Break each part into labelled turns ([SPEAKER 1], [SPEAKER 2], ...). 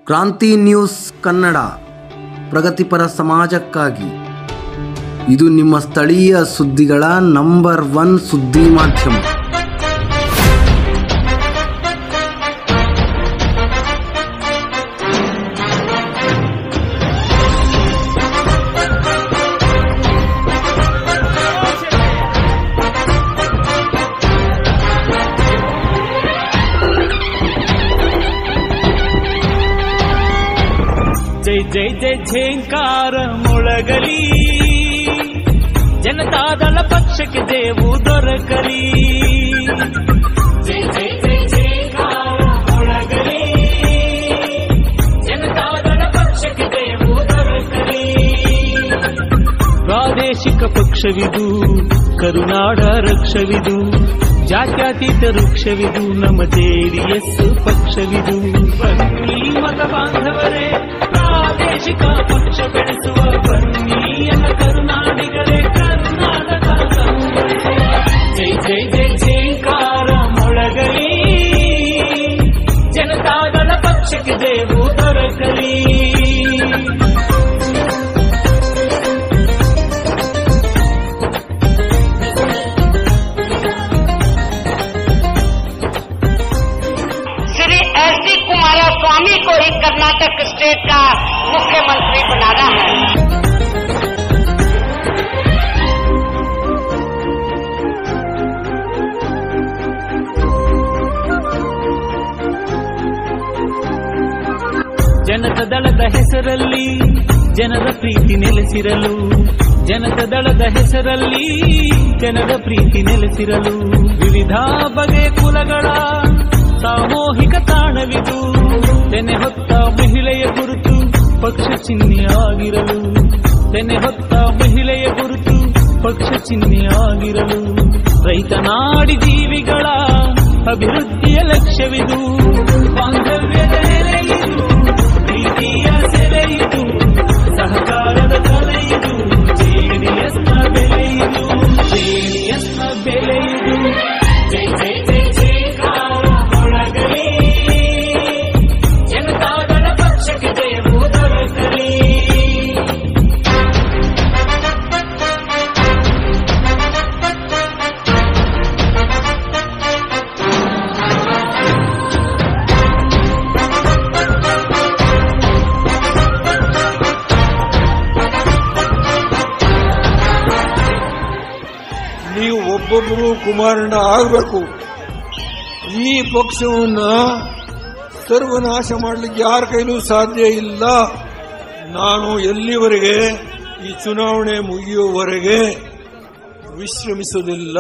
[SPEAKER 1] ಕ್ರಾಂತಿ ನ್ಯೂಸ್ ಕನ್ನಡ ಪ್ರಗತಿಪರ ಸಮಾಜಕ್ಕಾಗಿ ಇದು ನಿಮ್ಮ ಸ್ಥಳೀಯ ಸುದ್ದಿಗಳ ನಂಬರ್ ಒನ್ ಸುದ್ದಿ ಮಾಧ್ಯಮ
[SPEAKER 2] ಜೈ ಜೈ ಜೈ ಝೇಂಕಾರ ಮೊಳಗಲಿ ಜನತಾದಳ ಪಕ್ಷಕ್ಕೆ ದೇವು ದೊರಕಲಿ ಜೈ ಜೈ ಜೈ ಝೇಂಕಾರ ಮೊಳಗಲಿ ಜನತಾದಳ ಪಕ್ಷಕ್ಕೆ ದೇವು ದೊರಕಲಿ ಪ್ರಾದೇಶಿಕ ಪಕ್ಷವಿದು ಕರುನಾಡ ರಕ್ಷವಿದು ಜಾತ್ಯತೀತ ವೃಕ್ಷವಿದು ನಮ್ಮ ಜೆಡಿಎಸ್ ಪಕ್ಷವಿದು ಬನ್ನಿ ಮತ ಬಾಂಧವರೇ ಪ್ರಾದೇಶಿಕ ಪಕ್ಷ ಬೆಳೆಸುವ ಬನ್ನಿ ಎನ್ನ ಕರುನಾಡಿಗರೇ ಕರ್ನಾಟಕ ಸಂಘಟಿಸುವ. ಜೈ ಜೈ ಜೈ ಜೈಕಾರ ಮೊಳಗಲಿ ಜನತಾದಳ ಪಕ್ಷಕ್ಕೆ ದೇವು ದೊರಕಲಿ
[SPEAKER 3] श्री एस डी कुमारस्वामी को ही कर्नाटक स्टेट का मुख्यमंत्री बनाना है
[SPEAKER 2] ಜನತ ದಳದ ಹೆಸರಲ್ಲಿ ಜನರ ಪ್ರೀತಿ ನೆಲೆಸಿರಲು ಜನತ ದಳದ ಹೆಸರಲ್ಲಿ ಜನರ ಪ್ರೀತಿ ನೆಲೆಸಿರಲು ವಿವಿಧ ಬಗೆಯ ಕುಲಗಳ ಸಾಮೂಹಿಕ ತಾಣವಿದು ತೆನೆ ಹೊತ್ತ ಮಹಿಳೆಯ ಗುರುತು ಪಕ್ಷ ಚಿಹ್ನೆಯಾಗಿರಲು ತೆನೆ ಹೊತ್ತ ಮಹಿಳೆಯ ಗುರುತು ಪಕ್ಷ ಚಿಹ್ನೆಯಾಗಿರಲು ರೈತ ನಾಡಿ ಜೀವಿಗಳ ಅಭಿವೃದ್ಧಿಯ ಲಕ್ಷ್ಯವಿದು ಬಾಂಧವ್ಯದ ನೆಲೆಯಿದು ಪ್ರೀತಿಯ ಸೆಲೆಯಿದು ಸಹಕಾರದ ಕಲೆಯಿದು ಜೆಡಿಎಸ್ನ ಬೆಲೆಯಿದು ಜೆಡಿಎಸ್ನ ಬೆಲೆಯಿದು ಜೈ ಜೈ ಜೈ ಜೈಕಾರ ಮೊಳಗಲಿ ಜನತಾದಳ ಪಕ್ಷಕ್ಕೆ ಜಯವು ದೊರಕಲಿ
[SPEAKER 4] ನೀವು ಒಬ್ಬೊಬ್ಬರು ಕುಮಾರಣ್ಣ ಆಗಬೇಕು ಈ ಪಕ್ಷವನ್ನ ಸರ್ವನಾಶ ಮಾಡಲಿಕ್ಕೆ ಯಾರ ಕೈಲೂ ಸಾಧ್ಯ ಇಲ್ಲ ನಾನು ಎಲ್ಲಿವರೆಗೆ ಈ ಚುನಾವಣೆ ಮುಗಿಯುವವರೆಗೆ ವಿಶ್ರಮಿಸುವುದಿಲ್ಲ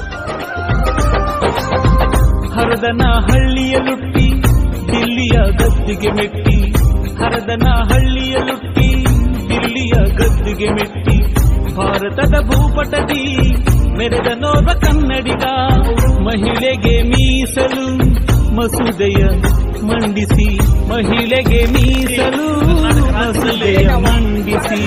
[SPEAKER 2] ಹರದನ ಹಳ್ಳಿಯ ಲುಟ್ಟಿ ದಿಲ್ಲಿಯ ಗದ್ದಿಗೆ ಮೆಟ್ಟಿ ಹರದನ ಹಳ್ಳಿಯ ಲುಟ್ಟಿ ದಿಲ್ಲಿಯ ಗದ್ದಿಗೆ ಮೆಟ್ಟಿ ಭಾರತದ ಭೂಪಟದಿ ಮೆರೆದ ನೋರ್ವ ಕನ್ನಡಿಗ ಮಹಿಳೆಗೆ ಮೀಸಲು ಮಸೂದೆಯ ಮಂಡಿಸಿ ಮಹಿಳೆಗೆ ಮೀಸಲು ಮಸೂದೆಯ ಮಂಡಿಸಿ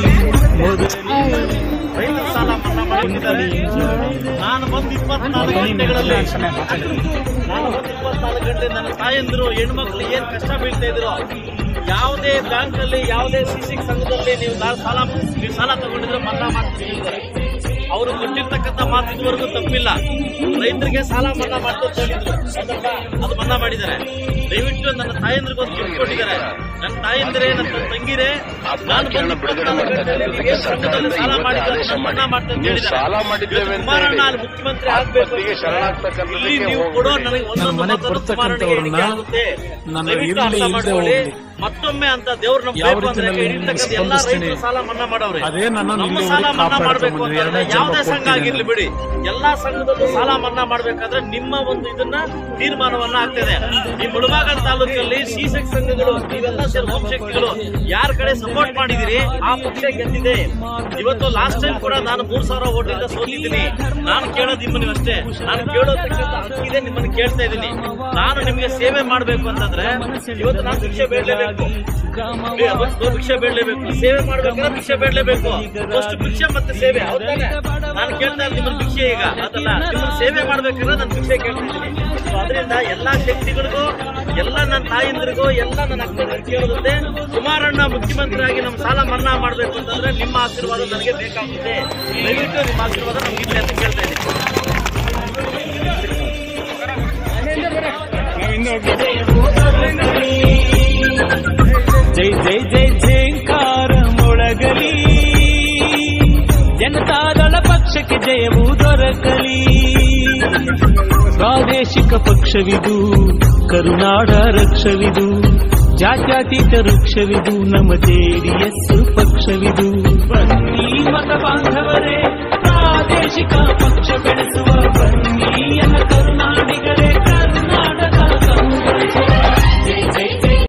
[SPEAKER 5] ರೈತ ಸಾಲ ಮನ್ನಾ ಮಾಡಿದ್ದಾರೆ ನಾನು ಬಂದು ಇಪ್ಪತ್ನಾಲ್ಕು ಗಂಟೆಗಳಲ್ಲಿ ನಾನು ಬಂದು ಇಪ್ಪತ್ನಾಲ್ಕು ಗಂಟೆ ನನ್ನ ತಾಯಂದಿರು ಹೆಣ್ಮಕ್ಳು ಏನ್ ಕಷ್ಟ ಬೀಳ್ತಾ ಇದ್ರು ಯಾವುದೇ ಬ್ಯಾಂಕ್ ಅಲ್ಲಿ ಯಾವುದೇ ಸಿಸಿ ಸಂಘದಲ್ಲಿ ನೀವು ನಾ- ಸಾಲ ನೀವು ಸಾಲ ತಗೊಂಡಿದ್ರೆ ಮನ್ನಾ ಮಾಡ್ತೀನಿ ಹೇಳಿದ್ದಾರೆ. ಅವರು ಕೊಟ್ಟಿರ್ತಕ್ಕಂಥ ಮಾತು ಇದುವರೆಗೂ ತಪ್ಪಿಲ್ಲ ರೈತರಿಗೆ ಸಾಲ ಮನ್ನಾ ಮಾಡ್ತಾ ಅಂತ ಹೇಳಿದ್ರು ಅದನ್ನ ಅದು ಮನ್ನಾ ಮಾಡಿದ್ದಾರೆ ದಯವಿಟ್ಟು ನನ್ನ ತಾಯಂದ್ರಿಗೆ ಒಂದು ಗಿಫ್ಟ್ ಕೊಟ್ಟಿದ್ದಾರೆ ನನ್ನ ತಾಯಂದಿರೇ ನನ್ನ ತಂಗಿರೇ ನಾನು ಬಂದು ಇಪ್ಪತ್ನಾಲ್ಕು ಗಂಟೆಯಲ್ಲಿ ನೀವು ಏನ್ ಸಂಘದಲ್ಲಿ ಸಾಲ ಮಾಡಿದ್ರೆ ಅದನ್ನ ಮನ್ನಾ ಮಾಡ್ತಾ ಅಂತ ಹೇಳಿದ್ದಾರೆ
[SPEAKER 6] ಸಾಲ ಮಾಡಿದ್ದೇವೆ ಅಂತ
[SPEAKER 5] ಕುಮಾರಣ್ಣ
[SPEAKER 6] ಹೇಳಿ
[SPEAKER 5] ಅಲ್ಲಿ ಮುಖ್ಯಮಂತ್ರಿ ಆಗ್ಬೇಕು
[SPEAKER 6] ಆತ್ಮಹತ್ಯೆಗೆ ಶರಣಾಗ್ತಕ್ಕಂಥದ್ದಕ್ಕೆ
[SPEAKER 5] ಇಲ್ಲಿ ನೀವು
[SPEAKER 6] ಹೋಗ್ಬೇಡಿ.
[SPEAKER 5] ಕೊಡೋ ನನಗೆ ಒಂದೊಂದು
[SPEAKER 7] ಮನೆಗೆ
[SPEAKER 5] ಮತದ ಕುಮಾರನಿಗೆ
[SPEAKER 7] ಬರ್ತಕ್ಕಂಥವ್ರನ್ನ
[SPEAKER 5] ಎಣಿಕೆ ಆಗುತ್ತೆ.
[SPEAKER 7] ನನ್ನ
[SPEAKER 5] ದಯವಿಟ್ಟು
[SPEAKER 7] ಇರ್ಲಿ
[SPEAKER 5] ಅರ್ಥ
[SPEAKER 7] ಇಲ್ದೆ
[SPEAKER 5] ಮಾಡ್ಕೊಳ್ಳಿ.
[SPEAKER 7] ಹೋಗ್ಲಿ.
[SPEAKER 5] ಮತ್ತೊಮ್ಮೆ ಅಂತ ದೇವ್ರ ನಮ್ಮ
[SPEAKER 7] ಯಾವ
[SPEAKER 5] ಬೇಕು ಅಂದ್ರೆ
[SPEAKER 7] ರೀತಿಯಲ್ಲಿ
[SPEAKER 5] ಇರ್ತಕ್ಕಂಥ
[SPEAKER 7] ನಿಮ್ಗೆ
[SPEAKER 5] ಎಲ್ಲಾ
[SPEAKER 7] ಸ್ಪಂದಿಸ್ತೀನಿ.
[SPEAKER 5] ರೈತರು ಸಾಲ ಮನ್ನಾ ಮಾಡವ್ರೆ
[SPEAKER 7] ಅದೇ ನನ್ನನ್ನು
[SPEAKER 5] ನಮ್ಮ
[SPEAKER 7] ಇಲ್ಲಿವರೆಗೆ
[SPEAKER 5] ಸಾಲ ಮನ್ನಾ
[SPEAKER 7] ಕಾಪಾಡ್ಕೊಂಡು
[SPEAKER 5] ಮಾಡಬೇಕು
[SPEAKER 7] ಬಂದ್ರಿ.
[SPEAKER 5] ಅಂತಂದ್ರೆ
[SPEAKER 7] ಎರಡನೇ
[SPEAKER 5] ಯಾವುದೇ
[SPEAKER 7] ಜನ್ಮ
[SPEAKER 5] ಸಂಘ
[SPEAKER 7] ಕೊಡ್ತೀನಿ
[SPEAKER 5] ಆಗಿರ್ಲಿ ಬಿಡಿ ಎಲ್ಲಾ ಸಂಘದಲ್ಲೂ ಸಾಲ ಮನ್ನಾ ಮಾಡ್ಬೇಕಾದ್ರೆ ನಿಮ್ಮ ಒಂದು ಇದನ್ನ ತೀರ್ಮಾನವನ್ನ ಆಗ್ತದೆ ಈ ಮುಳಬಾಗಲ್ ತಾಲೂಕಲ್ಲಿ ಶಿಸಕ್ ಸಂಘಗಳು ನೀವೆಲ್ಲ ಸೇರಿ ಹೋಮ್ ಶಕ್ತಿಗಳು ಯಾರ ಕಡೆ ಸಪೋರ್ಟ್ ಮಾಡಿದಿರಿ ಆ ಪಕ್ಷ ಗೆದ್ದಿದೆ ಇವತ್ತು ಲಾಸ್ಟ್ ಟೈಮ್ ಕೂಡ ನಾನು ಮೂರ್ ಸಾವಿರ ಓಟಿಂದ ಸೋತಿದ್ದೀನಿ ನಾನು ಕೇಳೋದು ನಿಮ್ಮನ್ನು ಅಷ್ಟೇ ನಾನು ಕೇಳೋದಕ್ಕಿಂತ ಹಕ್ಕಿದೆ ನಿಮ್ಮನ್ನು ಕೇಳ್ತಾ ಇದ್ದೀನಿ ನಾನು ನಿಮಗೆ ಸೇವೆ ಮಾಡಬೇಕು ಅಂತಂದ್ರೆ ಇವತ್ತು ನಾನು ಭಿಕ್ಷೆ ಬೇಡಲೇಬೇಕು ಭಿಕ್ಷೆ ಬೇಡಲೇಬೇಕು ಸೇವೆ ಮಾಡ್ಬೇಕಾದ್ರೆ ಭಿಕ್ಷೆ ಬೇಡಲೇಬೇಕು ಫಸ್ಟ್ ಭಿಕ್ಷೆ ಮತ್ತೆ ಸೇವೆ ಹೌದಾನೆ ನಾನು ಕೇಳ್ತಾ ಇದ್ದೀನಿ ನಿಮ್ಮನ್ನ ಭಿಕ್ಷೆ ಈಗ ಅದಲ್ಲ ನಿಮ್ಮನ್ನ ಸೇವೆ ಮಾಡ್ಬೇಕಾದ್ರೆ ನಾನು ಭಿಕ್ಷೆ ಕೇಳ್ತಾ ಇದ್ದೀನಿ So ಅದರಿಂದ ಎಲ್ಲಾ ಶಕ್ತಿಗಳಿಗೂ ಎಲ್ಲ ನನ್ನ ತಾಯಂದ್ರಿಗೂ ಎಲ್ಲ ನನ್ನ ಅಕ್ಕಂದ್ರಿಗೆ ಕೇಳೋದಂತೆ ಕುಮಾರಣ್ಣ ಮುಖ್ಯಮಂತ್ರಿಯಾಗಿ ನಮ್ಮ ಸಾಲ ಮನ್ನಾ ಮಾಡಬೇಕು ಅಂತಂದ್ರೆ ನಿಮ್ಮ ಆಶೀರ್ವಾದ ನನಗೆ ಬೇಕಾಗುತ್ತೆ ದಯವಿಟ್ಟು ನಿಮ್ಮ ಆಶೀರ್ವಾದ ನಮ್ಗಿಲ್ಲ ಅಂತ ಕೇಳ್ತಾ ಇದ್ದೀನಿ
[SPEAKER 2] ಜೈ ಜೈ ಜೈ ಜಯಂಕಾರ ಮೊಳಗಲಿ ಜನತಾದಳ ಪಕ್ಷಕ್ಕೆ ಜಯವು ದೊರಕಲಿ ಪ್ರಾದೇಶಿಕ ಪಕ್ಷವಿದು ಕರುನಾಡ ರಕ್ಷವಿದು ಜಾತ್ಯತೀತ ವೃಕ್ಷವಿದು ನಮ್ಮ ಜೆಡಿಎಸ್ ಪಕ್ಷವಿದು